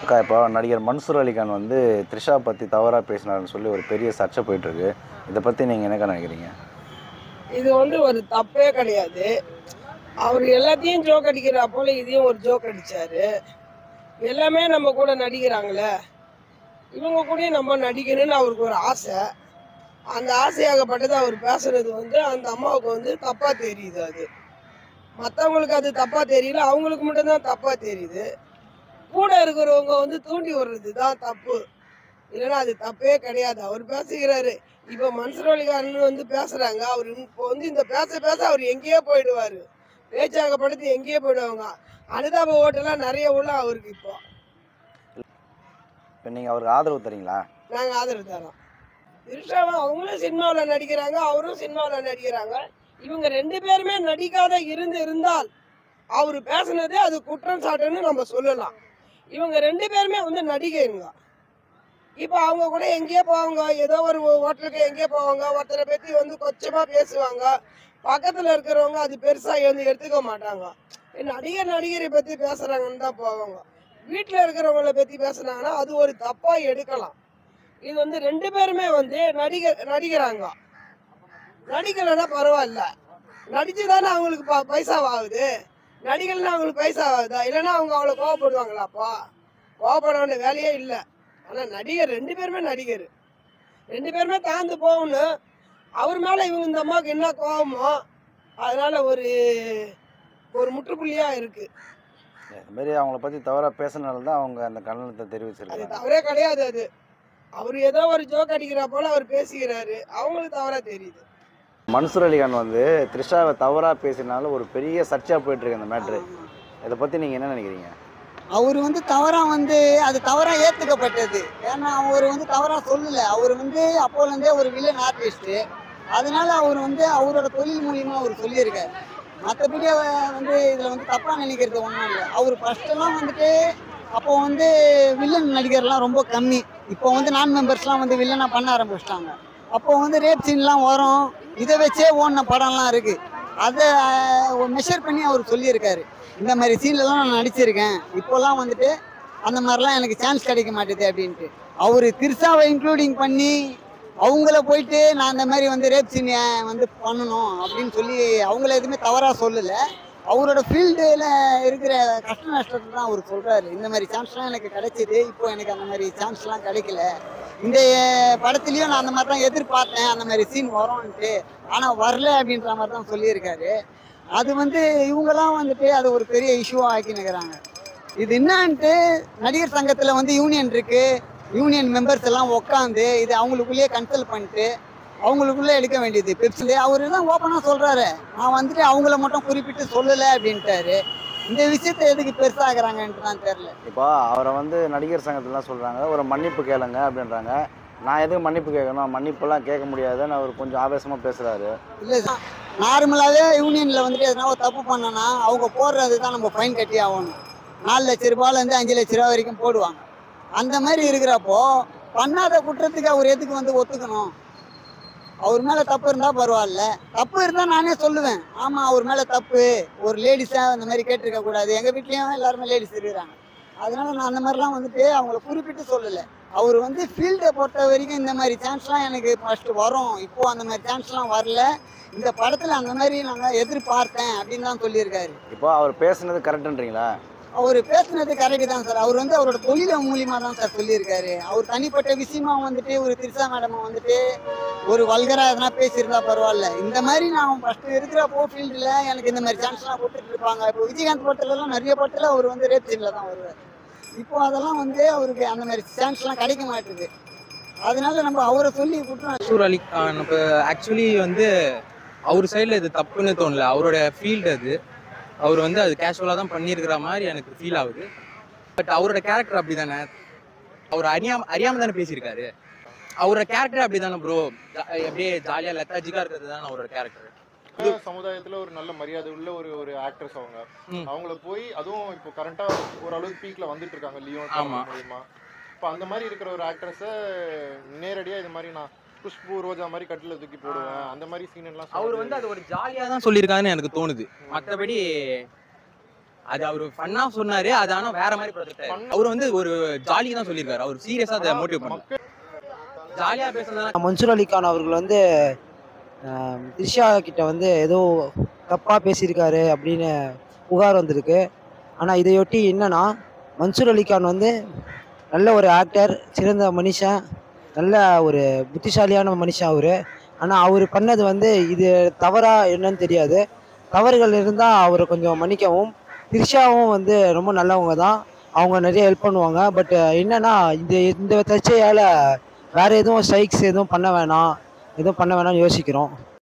அக்கா இப்போ நடிகர் மன்சூர் அலிகான் வந்து த்ரிஷா பற்றி தவறாக பேசினாருன்னு சொல்லி ஒரு பெரிய சர்ச்சை போயிட்டுருக்கு இதை பற்றி நீங்கள் என்னக்கா நினைக்கிறீங்க இது வந்து ஒரு தப்பே கிடையாது அவர் எல்லாத்தையும் ஜோக் அடிக்கிறா போல இதையும் ஒரு ஜோக் அடிச்சாரு எல்லாமே நம்ம கூட நடிக்கிறாங்களே இவங்க கூட நம்ம நடிக்கணும்னு அவருக்கு ஒரு ஆசை அந்த ஆசையாகப்பட்டது அவர் பேசுறது வந்து அந்த அம்மாவுக்கு வந்து தப்பா தெரியுது அது மற்றவங்களுக்கு அது தப்பா தெரியல அவங்களுக்கு மட்டும்தான் தப்பா தெரியுது கூட இருக்கிறவங்க வந்து தூண்டி விடுறது தான் தப்பு இல்லைன்னா அது தப்பே கிடையாது அவர் பேசுகிறாரு இப்போ மன்சூரலிகாரன் வந்து பேசுறாங்க அவர் இப்போ வந்து இந்த பேச பேச அவர் எங்கேயோ போயிடுவாரு பேச்சாகப்படுத்தி எங்கேயோ போயிடுவாங்க அனுதாப ஓட்டெல்லாம் நிறைய உள்ள அவருக்கு இப்போ இப்போ நீங்கள் அவருக்கு ஆதரவு தரீங்களா நாங்கள் ஆதரவு தரோம் திருஷாவும் அவங்களும் சினிமாவில் நடிக்கிறாங்க அவரும் சினிமாவில் நடிக்கிறாங்க இவங்க ரெண்டு பேருமே நடிக்காத இருந்து இருந்தால் அவர் பேசுனதே அது குற்றம் சாட்டுன்னு நம்ம சொல்லலாம் இவங்க ரெண்டு பேருமே வந்து நடிகைங்க இப்போ அவங்க கூட எங்கேயோ போவாங்க ஏதோ ஒரு ஹோட்டலுக்கு எங்கேயோ போவாங்க ஒருத்தரை பற்றி வந்து கொச்சமாக பேசுவாங்க பக்கத்தில் இருக்கிறவங்க அது பெருசாக வந்து எடுத்துக்க மாட்டாங்க நடிகர் நடிகரை பற்றி பேசுகிறாங்கன்னு தான் போவாங்க வீட்டில் இருக்கிறவங்கள பற்றி பேசுனாங்கன்னா அது ஒரு தப்பாக எடுக்கலாம் இது வந்து ரெண்டு பேருமே வந்து நடிக நடிக்கிறாங்க நடிக்கலைன்னா பரவாயில்ல நடிச்சு தானே அவங்களுக்கு ப பைசா ஆகுது நடிகல்னா அவங்களுக்கு பைசா ஆகுதா இல்லைன்னா அவங்க அவ்வளோ கோவப்படுவாங்களாப்பா கோவப்பட வேண்டிய வேலையே இல்லை ஆனால் நடிகர் ரெண்டு பேருமே நடிகர் ரெண்டு பேருமே தாழ்ந்து போகணும் அவர் மேலே இவங்க இந்த அம்மாவுக்கு என்ன கோவமோ அதனால ஒரு ஒரு முற்றுப்புள்ளியாக இருக்குது இதுமாரி அவங்கள பற்றி தவறாக பேசுனதால தான் அவங்க அந்த கண்டனத்தை அது தெரிவிச்சிருக்காங்க தவறே கிடையாது அது அவர் ஏதோ ஒரு ஜோக் அடிக்கிறா போல அவர் பேசுகிறாரு அவங்களுக்கு தவறா தெரியுது மன்சூர் அலிகான் வந்து த்ரிஷாவை தவறாக பேசினால ஒரு பெரிய சர்ச்சையாக போயிட்டுருக்கு அந்த மேட்ரு இதை பற்றி நீங்கள் என்ன நினைக்கிறீங்க அவர் வந்து தவறா வந்து அது தவறா ஏத்துக்கப்பட்டது ஏன்னா அவர் வந்து தவறா சொல்லல அவர் வந்து அப்போல இருந்தே ஒரு வில்லன் ஆர்டிஸ்ட் அதனால அவர் வந்து அவரோட தொழில் மூலியமா அவர் சொல்லியிருக்காரு மற்றபடி வந்து இதுல வந்து தப்பா நினைக்கிறது ஒன்றும் இல்லை அவர் ஃபர்ஸ்ட் எல்லாம் வந்துட்டு அப்போ வந்து வில்லன் நடிகர்லாம் ரொம்ப கம்மி இப்போ வந்து நான் மெம்பர்ஸ்லாம் வந்து வில்லனா பண்ண ஆரம்பிச்சிட்டாங்க அப்போ வந்து ரேப் சீன்லாம் வரும் இதை வச்சே ஓடின படம்லாம் இருக்கு அதை மெஷர் பண்ணி அவர் சொல்லியிருக்காரு இந்த மாதிரி சீன்லலாம் நான் நடிச்சிருக்கேன் இப்போல்லாம் வந்துட்டு அந்த மாதிரிலாம் எனக்கு சான்ஸ் கிடைக்க மாட்டேது அப்படின்ட்டு அவர் திருசாவை இன்க்ளூடிங் பண்ணி அவங்கள போயிட்டு நான் அந்த மாதிரி வந்து ரேப் சீன் வந்து பண்ணணும் அப்படின்னு சொல்லி அவங்கள எதுவுமே தவறாக சொல்லலை அவரோட ஃபீல்டில் இருக்கிற கஷ்ட நஷ்டத்தை தான் அவர் சொல்கிறாரு இந்த மாதிரி சான்ஸ்லாம் எனக்கு கிடைச்சிது இப்போ எனக்கு அந்த மாதிரி சான்ஸ்லாம் கிடைக்கல இந்த படத்துலையும் நான் அந்த மாதிரி தான் எதிர்பார்த்தேன் அந்த மாதிரி சீன் வரும்ன்ட்டு ஆனால் வரல அப்படின்ற மாதிரி தான் சொல்லியிருக்காரு அது வந்து இவங்கெல்லாம் வந்துட்டு அது ஒரு பெரிய இஷ்யூவாக ஆக்கினுக்கிறாங்க இது என்னன்ட்டு நடிகர் சங்கத்தில் வந்து யூனியன் இருக்கு யூனியன் மெம்பர்ஸ் எல்லாம் உட்காந்து இது அவங்களுக்குள்ளேயே கன்சல்ட் பண்ணிட்டு அவங்களுக்குள்ளே எடுக்க வேண்டியது பெப்சிலே அவர் தான் ஓப்பனாக சொல்கிறாரு நான் வந்துட்டு அவங்கள மட்டும் குறிப்பிட்டு சொல்லலை அப்படின்ட்டாரு இந்த விஷயத்த எதுக்கு பெருசாகிறாங்கன்ட்டு தான் தெரில இப்போ அவரை வந்து நடிகர் சங்கத்துலாம் சொல்கிறாங்க ஒரு மன்னிப்பு கேளுங்க அப்படின்றாங்க நான் எதுக்கு மன்னிப்பு கேட்கணும் மன்னிப்பெல்லாம் கேட்க முடியாதுன்னு அவர் கொஞ்சம் ஆவேசமாக பேசுகிறாரு இல்லை நார்மலாகவே யூனியனில் வந்துட்டு எதனா ஒரு தப்பு பண்ணோன்னா அவங்க போடுறது தான் நம்ம ஃபைன் கட்டி ஆகணும் நாலு லட்ச ரூபாயிலேருந்து அஞ்சு லட்ச ரூபா வரைக்கும் போடுவாங்க அந்த மாதிரி இருக்கிறப்போ பண்ணாத குற்றத்துக்கு அவர் எதுக்கு வந்து ஒத்துக்கணும் அவர் மேலே தப்பு இருந்தால் பரவாயில்ல தப்பு இருந்தால் நானே சொல்லுவேன் ஆமாம் அவர் மேலே தப்பு ஒரு லேடிஸாக அந்த மாதிரி கேட்டிருக்க கூடாது எங்கள் வீட்லேயும் எல்லாருமே லேடிஸ் இருக்கிறாங்க அதனால நான் அந்த மாதிரிலாம் வந்துட்டு அவங்கள குறிப்பிட்டு சொல்லலை அவர் வந்து ஃபீல்டை பொறுத்த வரைக்கும் இந்த மாதிரி சான்ஸ்லாம் எனக்கு ஃபர்ஸ்ட் வரும் இப்போ அந்த மாதிரி சான்ஸ்லாம் வரல இந்த படத்தில் அந்த மாதிரி நாங்கள் எதிர்பார்த்தேன் அப்படின்னு தான் சொல்லியிருக்காரு இப்போ அவர் பேசுனது கரெக்டுன்றீங்களா அவர் பேசுனது கரெக்டு தான் சார் அவர் வந்து அவரோட தொழில மூலியமா தான் சார் சொல்லியிருக்காரு அவர் தனிப்பட்ட விஷயமா வந்துட்டு ஒரு திரிசா மேடம் வந்துட்டு ஒரு வல்கரா எதனா பேசியிருந்தா பரவாயில்ல இந்த மாதிரி நான் ஃபர்ஸ்ட் இருக்கிறப்போ ஃபீல்டில் எனக்கு இந்த மாதிரி சான்ஸ்லாம் கொடுத்துட்டு இருப்பாங்க இப்போ விஜயகாந்த் படத்துலலாம் நிறைய படத்தில் அவர் வந்து ரேப் சீனில் தான் வருவார் இப்போ அதெல்லாம் வந்து அவருக்கு அந்த மாதிரி சான்ஸ்லாம் கிடைக்க மாட்டுது அதனால நம்ம அவரை சொல்லி குற்றம் மன்சூர் அலி கான் இப்போ ஆக்சுவலி வந்து அவர் சைடில் இது தப்புன்னு தோணல அவரோட ஃபீல்டு அது அவர் வந்து அது கேஷுவலாக தான் பண்ணியிருக்கிற மாதிரி எனக்கு ஃபீல் ஆகுது பட் அவரோட கேரக்டர் அப்படி தானே அவர் அறியாம அறியாம தானே பேசியிருக்காரு அவரோட கேரக்டர் அப்படி தானே ப்ரோ அப்படியே ஜாலியாக லெத்தாஜிக்காக இருக்கிறது தானே அவரோட கேரக்டர் சமுதாயத்துல ஒரு நல்ல மரியாதை உள்ள ஒரு ஒரு ஆக்ட்ரஸ் அவங்க ம். அவங்கள போய் அதுவும் இப்போ கரண்டா ஓரளவுக்கு பீக்ல வந்துட்டு இருக்காங்க லியோன் ஆமா. மூலியமா இப்போ அந்த மாதிரி இருக்கிற ஒரு ஆக்ட்ரஸ நேரடியா இது மாதிரி நான் குஷ்பு ரோஜா மாதிரி கட்டில தூக்கி போடுவேன் அந்த மாதிரி சீன் எல்லாம் அவர் வந்து அது ஒரு ஜாலியாக தான் சொல்லியிருக்காருன்னு எனக்கு தோணுது மற்றபடி அது அவர் ஃபன்னா சொன்னாரு அது ஆனா வேற மாதிரி ப்ரொஜெக்ட் அவர் வந்து ஒரு ஜாலி தான் சொல்லியிருக்காரு அவர் சீரியஸா அதை மோட்டிவ் பண்ணல மக்கள் ஜாலியா பேசுறதுனா மன்சூர் அலிகான் அவர்கள் வந்து ஆம், த்ரிஷா கிட்ட வந்து ஏதோ தப்பாக பேசியிருக்காரு அப்படின்னு புகார் வந்திருக்கு ஆனால் இதையொட்டி என்னன்னா மன்சூர் அலிகான் வந்து நல்ல ஒரு ஆக்டர் சிறந்த மனுஷன் நல்ல ஒரு புத்திசாலியான மனுஷன் அவர் ஆனால் அவர் பண்ணது வந்து இது தவறா என்னன்னு தெரியாது தவறுகள் இருந்தால் அவரை கொஞ்சம் மன்னிக்கவும் த்ரிஷாவும் வந்து ரொம்ப நல்லவங்க தான் அவங்க நிறைய ஹெல்ப் பண்ணுவாங்க பட் என்னன்னா இந்த இந்த சர்ச்சையால் வேற எதுவும் ஸ்ட்ரைக்ஸ் எதுவும் பண்ண வேணாம் எதுவும் பண்ண வேணாம்னு யோசிக்கிறோம்